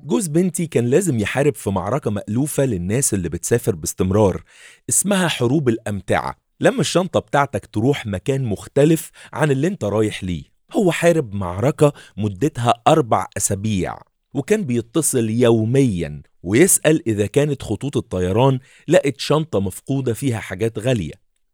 جوز بنتي كان لازم يحارب في معركة مألوفة للناس اللي بتسافر باستمرار اسمها حروب الأمتعة لما الشنطة بتاعتك تروح مكان مختلف عن اللي انت رايح ليه هو حارب معركة مدتها أربع أسابيع وكان بيتصل يوميا ويسأل إذا كانت خطوط الطيران لقت شنطة مفقودة فيها حاجات غالية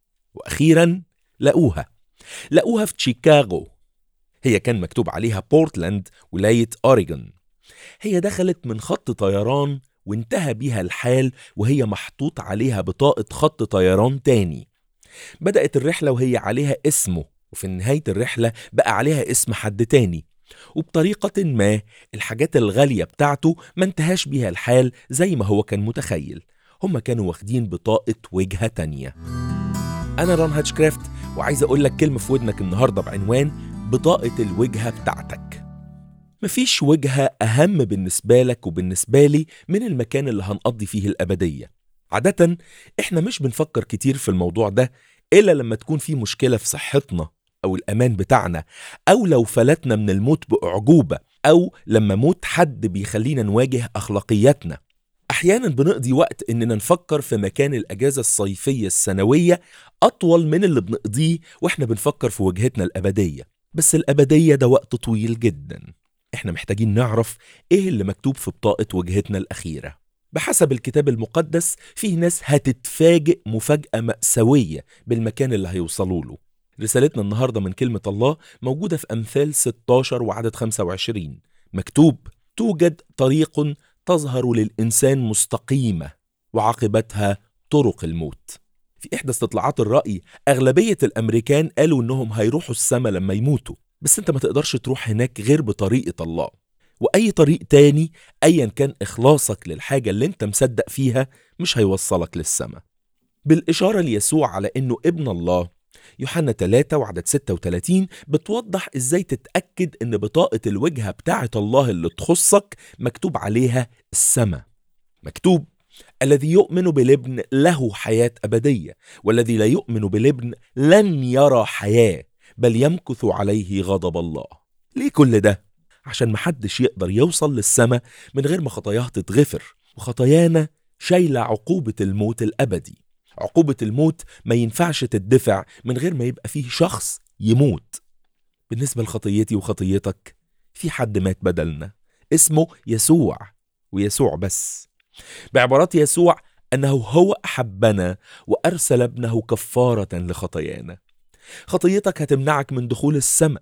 وأخيرا لقوها لقوها في شيكاغو هي كان مكتوب عليها بورتلاند ولاية أوريغون هي دخلت من خط طيران وانتهى بيها الحال وهي محطوط عليها بطاقة خط طيران تاني بدأت الرحلة وهي عليها اسمه وفي نهاية الرحلة بقى عليها اسم حد تاني وبطريقة ما الحاجات الغالية بتاعته ما انتهاش بيها الحال زي ما هو كان متخيل هما كانوا واخدين بطاقة وجهة تانية أنا ران هاتشكرافت وعايز أقول لك كلمة في ودنك النهاردة بعنوان بطاقة الوجهة بتاعتك مفيش وجهة أهم بالنسبة لك وبالنسبة لي من المكان اللي هنقضي فيه الأبدية عادة إحنا مش بنفكر كتير في الموضوع ده إلا لما تكون في مشكلة في صحتنا أو الأمان بتاعنا أو لو فلتنا من الموت بأعجوبة أو لما موت حد بيخلينا نواجه أخلاقياتنا أحيانا بنقضي وقت إننا نفكر في مكان الأجازة الصيفية السنوية أطول من اللي بنقضيه وإحنا بنفكر في وجهتنا الأبدية بس الأبدية ده وقت طويل جدا إحنا محتاجين نعرف إيه اللي مكتوب في بطاقة وجهتنا الأخيرة بحسب الكتاب المقدس فيه ناس هتتفاجئ مفاجأة مأساوية بالمكان اللي هيوصلوا له رسالتنا النهاردة من كلمة الله موجودة في أمثال 16 وعدد 25 مكتوب توجد طريق تظهر للإنسان مستقيمة وعاقبتها طرق الموت في إحدى استطلاعات الرأي أغلبية الأمريكان قالوا إنهم هيروحوا السما لما يموتوا بس أنت ما تقدرش تروح هناك غير بطريقة الله وأي طريق تاني أيا كان إخلاصك للحاجة اللي أنت مصدق فيها مش هيوصلك للسما بالإشارة ليسوع على إنه ابن الله يوحنا 3 وعدد 36 بتوضح ازاي تتأكد ان بطاقة الوجهة بتاعة الله اللي تخصك مكتوب عليها السماء مكتوب الذي يؤمن بالابن له حياة أبدية والذي لا يؤمن بالابن لن يرى حياة بل يمكث عليه غضب الله ليه كل ده؟ عشان محدش يقدر يوصل للسماء من غير ما خطاياه تتغفر وخطايانا شايلة عقوبة الموت الأبدي عقوبة الموت ما ينفعش تدفع من غير ما يبقى فيه شخص يموت بالنسبة لخطيتي وخطيتك في حد مات بدلنا اسمه يسوع ويسوع بس بعبارات يسوع أنه هو أحبنا وأرسل ابنه كفارة لخطايانا خطيتك هتمنعك من دخول السماء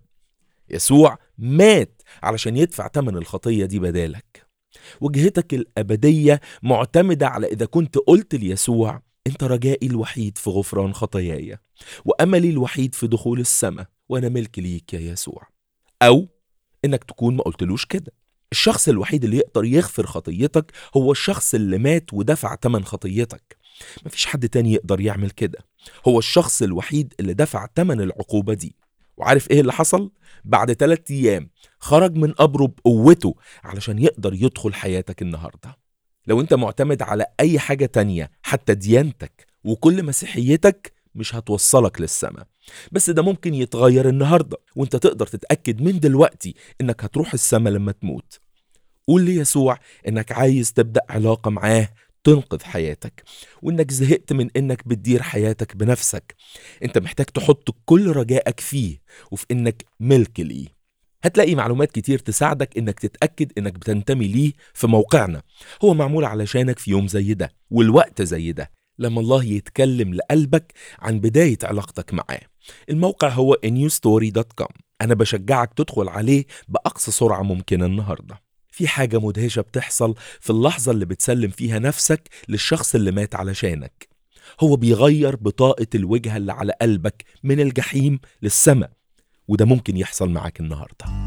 يسوع مات علشان يدفع ثمن الخطية دي بدالك وجهتك الأبدية معتمدة على إذا كنت قلت ليسوع انت رجائي الوحيد في غفران خطاياي واملي الوحيد في دخول السماء وانا ملك ليك يا يسوع او انك تكون ما قلتلوش كده الشخص الوحيد اللي يقدر يغفر خطيتك هو الشخص اللي مات ودفع تمن خطيتك مفيش حد تاني يقدر يعمل كده هو الشخص الوحيد اللي دفع تمن العقوبة دي وعارف ايه اللي حصل؟ بعد ثلاثة ايام خرج من قبره بقوته علشان يقدر يدخل حياتك النهارده لو انت معتمد على اي حاجة تانية حتى ديانتك وكل مسيحيتك مش هتوصلك للسماء بس ده ممكن يتغير النهاردة وانت تقدر تتأكد من دلوقتي انك هتروح السماء لما تموت قول ليسوع انك عايز تبدأ علاقة معاه تنقذ حياتك وانك زهقت من انك بتدير حياتك بنفسك انت محتاج تحط كل رجائك فيه وفي انك ملك ليه هتلاقي معلومات كتير تساعدك انك تتأكد انك بتنتمي ليه في موقعنا هو معمول علشانك في يوم زي ده والوقت زي ده لما الله يتكلم لقلبك عن بداية علاقتك معاه الموقع هو newstory.com أنا بشجعك تدخل عليه بأقصى سرعة ممكنة النهاردة في حاجة مدهشة بتحصل في اللحظة اللي بتسلم فيها نفسك للشخص اللي مات علشانك هو بيغير بطاقة الوجهة اللي على قلبك من الجحيم للسماء وده ممكن يحصل معاك النهارده